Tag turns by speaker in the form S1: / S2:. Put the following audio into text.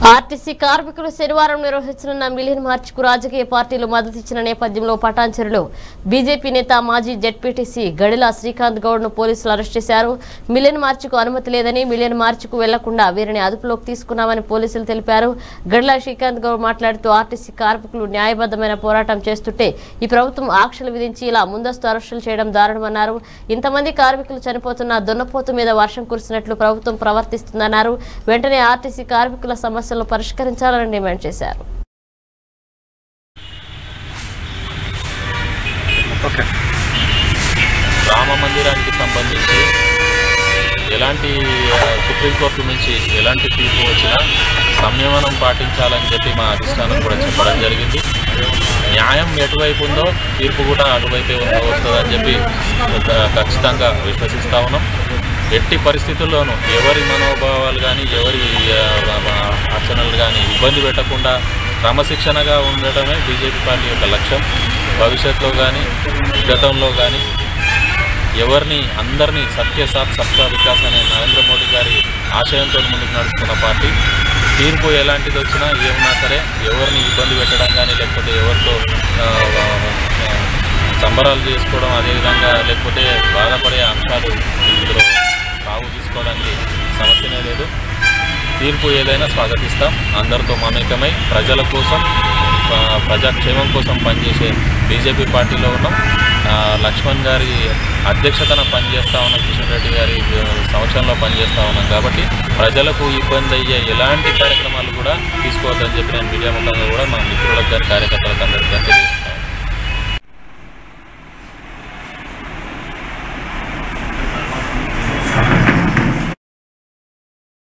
S1: RTC కార్మికులు శనివారం నిర్వహించనున్న మిలియన్ మార్చ్కు రాజకీయ పార్టీలు మద్దతిచ్చిన నేపథ్యంలో పటాన్చెరులో బీజేపీ నేత మాజీ జెడ్పీటీసీ గడిల శ్రీకాంత్ గౌడ్ ను పోలీసులు అరెస్ట్ చేశారు మిలియన్ మార్చ్కు అనుమతి లేదని మిలియన్ మార్చ్కు వెళ్లకుండా వీరిని అదుపులోకి తీసుకున్నామని పోలీసులు తెలిపారు గడిల శ్రీకాంత్ గౌడ్ మాట్లాడుతూ ఆర్టీసీ కార్మికులు న్యాయబద్దమైన పోరాటం చేస్తుంటే ఈ ప్రభుత్వం ఆంక్షలు విధించి ఇలా ముందస్తు అరెస్టులు చేయడం దారుణమన్నారు ఇంతమంది కార్మికులు చనిపోతున్న దున్నపోతు మీద వర్షం కురిసినట్లు ప్రభుత్వం ప్రవర్తిస్తుందన్నారు వెంటనే ఆర్టీసీ కార్మికుల సమస్యలను పరిష్కరించాలని డిమాండ్ చేశారు
S2: రామ మందిరానికి సంబంధించి ఎలాంటి ఆ, సుప్రీంకోర్టు నుంచి ఎలాంటి తీర్పు వచ్చినా సంయమనం పాటించాలని చెప్పి మా అధిష్టానం కూడా చెప్పడం జరిగింది న్యాయం ఎటువైపు ఉందో తీర్పు కూడా అటువైపే ఉందో వస్తుందని చెప్పి ఖ- ఖచ్చితంగా విశ్వసిస్తా ఉన్నాం ఎట్టి పరిస్థితుల్లోనూ ఎవరి మనోభావాలు కానీ ఎవరి ఆ, ఆ, అర్చనలు కానీ ఇబ్బంది పెట్టకుండా క్రమశిక్షణగా ఉండటమే బీజేపీ పార్టీ యొక్క లక్ష్యం భవిష్యత్తులో కానీ గతంలో కానీ ఎవరిని అందరినీ సత్యసాత్ సత్తా వికాస్ అనే నరేంద్ర మోడీ గారి ఆశయంతో ముందుకు నడుస్తున్న పార్టీ తీర్పు ఎలాంటిది వచ్చినా ఏమున్నా సరే ఎవరిని ఇబ్బంది పెట్టడం కానీ లేకపోతే ఎవరితో ఆ, ఆ, సంబరాలు చేసుకోవడం అదేవిధంగా లేకపోతే బాధపడే అంశాలు ఇందులో సాగు తీసుకోవడానికి సమస్యనే లేదు తీర్పు ఏదైనా స్వాగతిస్తాం అందరితో మమేకమై ప్రజల కోసం ఆ, ప్రజాక్షేమం కోసం పనిచేసే బీజేపీ పార్టీలో ఉన్నాం ఆ, లక్ష్మణ్ గారి అధ్యక్షతన పనిచేస్తా ఉన్నాం కిషన్ రెడ్డి గారి ఆ, సంవత్సరంలో పనిచేస్తా ఉన్నాం కాబట్టి ప్రజలకు ఇబ్బంది అయ్యే ఎలాంటి కార్యక్రమాలు కూడా తీసుకోవద్దని చెప్పి నేను మీడియా ముఖంగా కూడా మా మిత్రులకు కానీ కార్యకర్తలకు అందరికీ తెలియజేస్తున్నాను